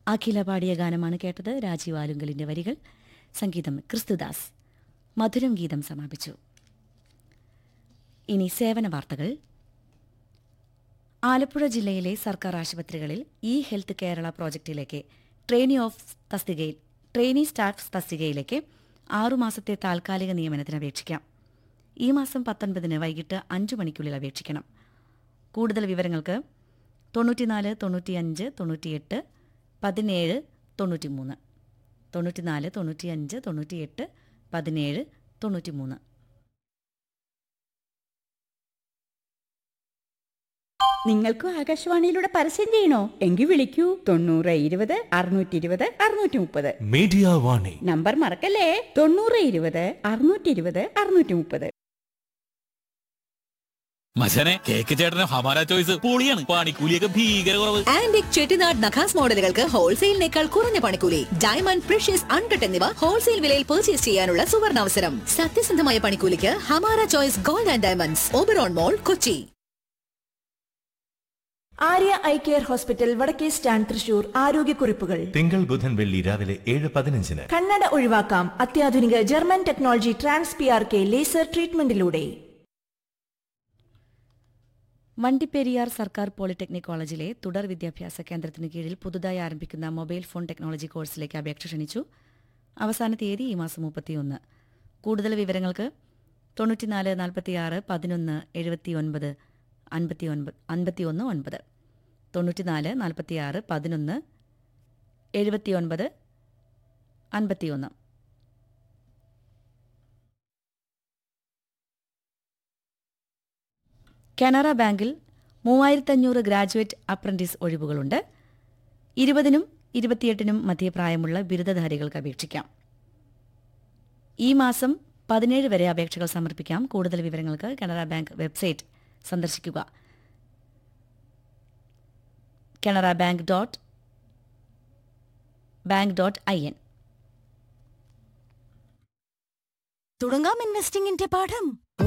അഖില പാടിയ ഗാനമാണ് കേട്ടത് രാജീവ് ആലുങ്കലിന്റെ വരികൾ സംഗീതം ക്രിസ്തുദാസ് മധുരം ഗീതം സമാപിച്ചു ഇനി സേവന വാർത്തകൾ ആലപ്പുഴ ജില്ലയിലെ സർക്കാർ ആശുപത്രികളിൽ ഇ ഹെൽത്ത് കേരള പ്രോജക്റ്റിലേക്ക് ട്രെയിനി ഓഫ് തസ്തികയിൽ ട്രെയിനി സ്റ്റാഫ് തസ്തികയിലേക്ക് ആറുമാസത്തെ താൽക്കാലിക നിയമനത്തിന് അപേക്ഷിക്കാം ഈ മാസം പത്തൊൻപതിന് വൈകിട്ട് അഞ്ചു മണിക്കുള്ളിൽ അപേക്ഷിക്കണം കൂടുതൽ വിവരങ്ങൾക്ക് തൊണ്ണൂറ്റിനാല് തൊണ്ണൂറ്റിയഞ്ച് തൊണ്ണൂറ്റിയെട്ട് പതിനേഴ് തൊണ്ണൂറ്റിമൂന്ന് തൊണ്ണൂറ്റിനാല് തൊണ്ണൂറ്റിയഞ്ച് തൊണ്ണൂറ്റിയെട്ട് പതിനേഴ് തൊണ്ണൂറ്റിമൂന്ന് നിങ്ങൾക്കും ആകാശവാണിയിലൂടെ പരസ്യം ചെയ്യണോ എങ്കിൽ വിളിക്കൂ തൊണ്ണൂറ് ഇരുപത് അറുന്നൂറ്റി ഇരുപത് അറുന്നൂറ്റി മുപ്പത് മീഡിയ വാണി നമ്പർ മറക്കല്ലേ തൊണ്ണൂറ് ഇരുപത് അറുന്നൂറ്റി ഇരുപത് അറുന്നൂറ്റി മുപ്പത് മച്ചനെ കേക്ക് ചേട്ടന് ഹമാര ചോയ്സ് പൊളിയാണ് പണിക്കൂലിയൊക്കെ ഭീകര കുറവ് ആന്റിക് ചെട്ടിനാട് നഖാസ് മോഡലുകൾക്ക് ഹോൾസെയിലിനേക്കാൾ കുറഞ്ഞ പണിക്കൂലി ഡയമണ്ട് പ്രഷ്യസ് അൺകട്ട് എന്നിവ ഹോൾസെയിൽ വിലയിൽ പർച്ചേസ് ചെയ്യാനുള്ള സുവർണാവസരം സത്യസന്ധമായ പണിക്കൂലിക്ക് Hamara choice gold and diamonds Oberon mall Kochi Arya eye care hospital വടക്കേ സ്റ്റാൻഡ് തൃശൂർ ആരോഗ്യക്കുറിപ്പുകൾ തിങ്കൾ ബുധൻ വെള്ളി രാവിലെ ഏഴ് പതിനഞ്ചിന് കണ്ണട ഒഴിവാക്കാം അത്യാധുനിക German technology trans P R K laser ട്രീറ്റ്മെന്റിലൂടെ വണ്ടിപ്പെരിയാർ സർക്കാർ പോളിടെക്നിക് കോളേജിലെ തുടർ വിദ്യാഭ്യാസ കേന്ദ്രത്തിന് കീഴിൽ പുതുതായി ആരംഭിക്കുന്ന മൊബൈൽ ഫോൺ ടെക്നോളജി കോഴ്സിലേക്ക് അപേക്ഷ ക്ഷണിച്ചു അവസാന തീയതി ഈ മാസം മുപ്പത്തിയൊന്ന് കൂടുതൽ വിവരങ്ങൾക്ക് തൊണ്ണൂറ്റിനാല് നാൽപ്പത്തിയാറ് പതിനൊന്ന് എഴുപത്തിയൊൻപത് അൻപത്തിയൊൻപത് അൻപത്തിയൊന്ന് ഒൻപത് തൊണ്ണൂറ്റിനാല് നാൽപ്പത്തിയാറ് പതിനൊന്ന് എഴുപത്തിയൊൻപത് അൻപത്തിയൊന്ന് കാനറ ബാങ്കിൽ മൂവായിരത്തഞ്ഞൂറ് ഗ്രാജുവേറ്റ് അപ്രന്റീസ് ഒഴിവുകളുണ്ട് ഇരുപതിനും ഇരുപത്തിയെട്ടിനും മധ്യപ്രായമുള്ള ബിരുദധാരികൾക്ക് അപേക്ഷിക്കാം ഈ മാസം പതിനേഴ് വരെ അപേക്ഷകൾ സമർപ്പിക്കാം കൂടുതൽ വിവരങ്ങൾക്ക് കാനറ ബാങ്ക് വെബ്സൈറ്റ് സന്ദർശിക്കുക Canara bank dot bank dot I N തുടങ്ങാം ഇൻവെസ്റ്റിംഗിന്റെ പാഠം